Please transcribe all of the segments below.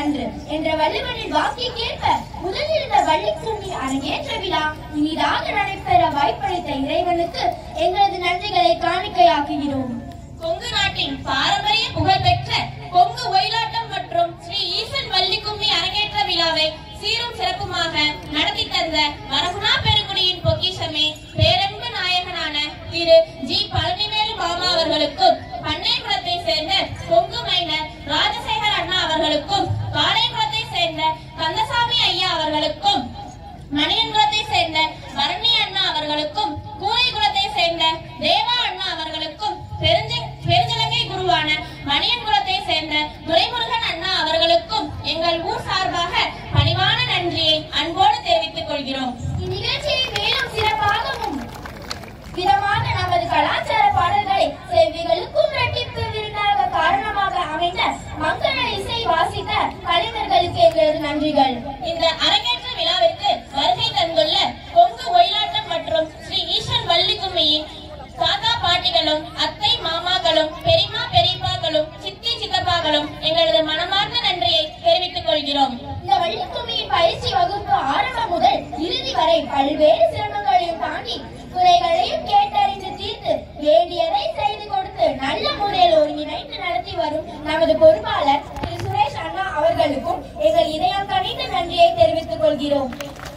நன்று என்ற வள்ளுவனின் வாக்கிற்கேற்ப முதலில் இந்த வள்ளிக்கும்மி அரங்கேற்ற விழா இனிதாக நடைபெற வாய்ப்பளித்த இறைவனுக்கு எங்களது நன்றிகளை காணிக்கையாக்குகிறோம் கொங்கு நாட்டின் பாரம்பரிய புகழ்பெற்ற கொங்கு ஒயிலாட்டம் மற்றும் ஸ்ரீ ஈசன் வள்ளி கும்மி அரங்கேற்ற விழாவை சீரும் சிறப்புமாக நடத்தி தந்த வரகுணா பெருங்குடியின் பொக்கிஷமே பேரன்பு நாயகனான திரு ஜி பழனிவேலு மாமா அவர்களுக்கும் பண்ணைக்குளத்தை சேர்ந்த கொங்கு மைனர் ராஜசேகர் அண்ணா அவர்களுக்கும் காரைக்குளத்தை சேர்ந்த கந்தசாமி ஐயா அவர்களுக்கும் மணியன்குளத்தை சேர்ந்த பரணி அண்ணா அவர்களுக்கும் கூரைக்குளத்தை சேர்ந்த தேவா அண்ணா அவர்களுக்கும் பெருஞ்ச பெருஞ்சலங்கை குருவான மணியன்குளத்தை சேர்ந்த துரைமுருகன் அண்ணா அவர்களுக்கும் எங்கள் ஊர் சார்பாக பணிவான நன்றியை அன்போடு தெரிவித்துக் கொள்கிறோம் இந்நிகழ்ச்சியை மேலும் சிறப்பாகவும் விதமாக நமது கலாச்சார பாடல்களை செவ்விகளுக்கும் இரட்டிப்பு விருந்தாக காரணமாக அமைந்த மங்கள இசை வாசித்த கலைஞர்களுக்கு எங்களது நன்றிகள் இந்த அரங்கேற்ற விழாவிற்கு வருகை தந்துள்ள கொங்கு ஒயிலாட்டம் மற்றும் ஸ்ரீ ஈஸ்வன் வள்ளி கும்மியின் தாத்தா பாட்டிகளும் அத்தை மாமாக்களும் பெரியமா பெரியப்பாக்களும் சித்தி சித்தப்பாக்களும் எங்களது மனமார்ந்த நன்றியை தெரிவித்துக் கொள்கிறோம் இந்த வள்ளிக்கும்மியின் பயிற்சி வகுப்பு ஆரம்பம் முதல் இறுதி வரை பல்வேறு சிரமங்களையும் தாண்டி குறைகளையும் கேட்டறிந்து தீர்த்து வேண்டியதை செய்து கொடுத்து நல்ல முறையில் ஒருங்கிணைந்து நடத்தி வரும் நமது பொறுப்பாளர் திரு சுரேஷ் அண்ணா அவர்களுக்கும் எங்கள் இதயம் கனிந்த நன்றியை தெரிவித்துக் கொள்கிறோம்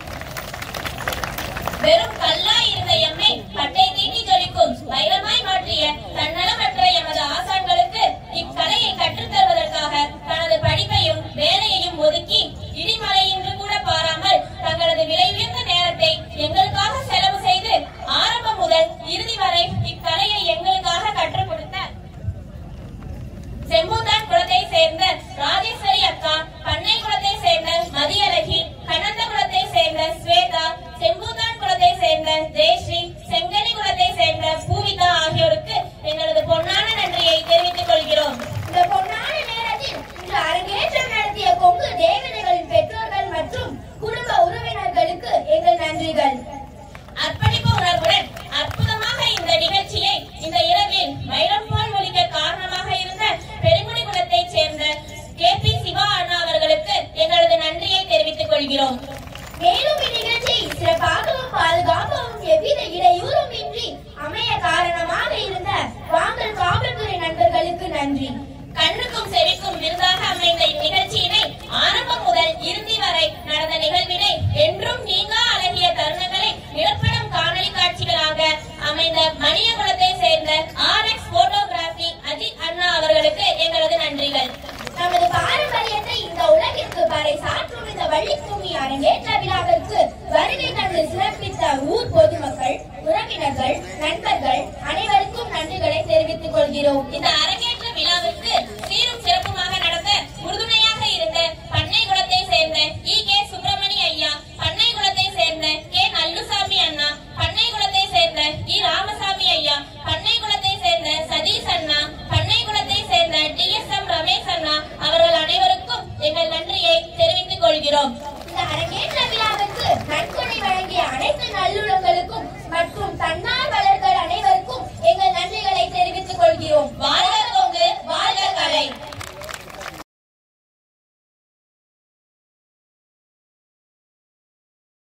வெறும் கல்லாய் இருந்த எம்மை பட்டை தீட்டி ஜொலிக்கும் வைரமாய் மாற்றிய தன்னலமற்ற எமது ஆசான்களுக்கு இக்கலையை கற்றுத் தருவதற்காக தனது படிப்பையும் வேலையையும் ஒதுக்கி இடிமலையின்று கூட பாராமல் தங்களது விலை உயர்ந்த நேரத்தை எங்களுக்காக செலவு செய்து ஆரம்பம் முதல் இறுதி வரை இக்கலையை எங்களுக்காக கற்றுக் கொடுத்த செம்பூதான் குளத்தை சேர்ந்த ராஜேஸ்வரி அக்கா பண்ணை குளத்தை சேர்ந்த மதியழகி கனந்த குளத்தை சேர்ந்த ஸ்வேதா செம்பூதான் குளத்தை சேர்ந்த ஜெயஸ்ரீ செங்கனி குளத்தை சேர்ந்த பூவிதா ஆகியோருக்கு எங்களது பொன்னான நன்றியை தெரிவித்துக் கொள்கிறோம் இந்த பொன்னான நேரத்தில் இன்று அரங்கேற்றம் நடத்திய கொங்கு தேவதைகளின் பெற்றோர்கள் மற்றும் குடும்ப உறவினர்களுக்கு எங்கள் நன்றிகள் அர்ப்பணிப்பு உணர்வுடன் அற்புதமாக இந்த நிகழ்ச்சியை இந்த இரவில் வைரம் போல் ஒலிக்க காரணமாக இருந்த பெருங்குடி குலத்தைச் சேர்ந்த கே பி சிவா அண்ணா அவர்களுக்கு எங்களது நன்றியை தெரிவித்துக் கொள்கிறோம் மேலும் இந்நிகழ்ச்சியை சிறப்பாகவும் பாதுகாப்பாகவும் எவ்வித இடையூறும் இன்றி அமைய காரணமாக இருந்த வாங்கல் காவல்துறை நண்பர்களுக்கு நன்றி கண்ணுக்கும் செவிக்கும் விருதாக அமைந்த இந்நிகழ்ச்சியினை ஆரம்பம் முதல் இறுதி வரை நடந்த நிகழ்வினை என்றும் நீங்கா அழகிய தருணங்களை நிலப்படம் காணொளி காட்சிகளாக அமைந்த மணியகுலத்தை சேர்ந்த ஆர் எக்ஸ் போட்டோகிராபி அஜித் அண்ணா அவர்களுக்கு எங்களது நன்றிகள் நமது பாரம்பரியத்தை இந்த உலகிற்கு பறை சாற்றும் இந்த வள்ளிக்கும்மி அரங்கேற்ற விழாவிற்கு வருகை தந்து சிறப்பித்த ஊர் பொதுமக்கள் உறவினர்கள் நண்பர்கள் அனைவருக்கும் நன்றிகளை தெரிவித்துக் கொள்கிறோம் இந்த அரங்கேற்ற விழாவிற்கு சீரும் சிறப்புமாக நடத்த உறுதுணையாக இருந்த பண்ணை குலத்தை சேர்ந்த இ கே சுப்பிரமணி ஐயா பண்ணை குலத்தை சேர்ந்த கே நல்லுசாமி அண்ணா பண்ணை குலத்தை சேர்ந்த இ ராமசாமி ஐயா பண்ணை குலத்தை சேர்ந்த சதீஷ் அண்ணா பண்ணை குலத்தை சேர்ந்த டி எஸ் எம் ரமேஷ் அண்ணா அவர்கள் அனைவருக்கும் எங்கள் நன்றியை தெரிவித்துக் கொள்கிறோம் இந்த அரங்கேற்ற விழாவிற்கு நன்கொடை வழங்கிய அனைத்து நல்லுள்ளங்களுக்கும் மற்றும் தன்னார்வலர்கள் அனைவருக்கும் எங்கள் நன்றிகளை தெரிவித்துக் கொள்கிறோம் வார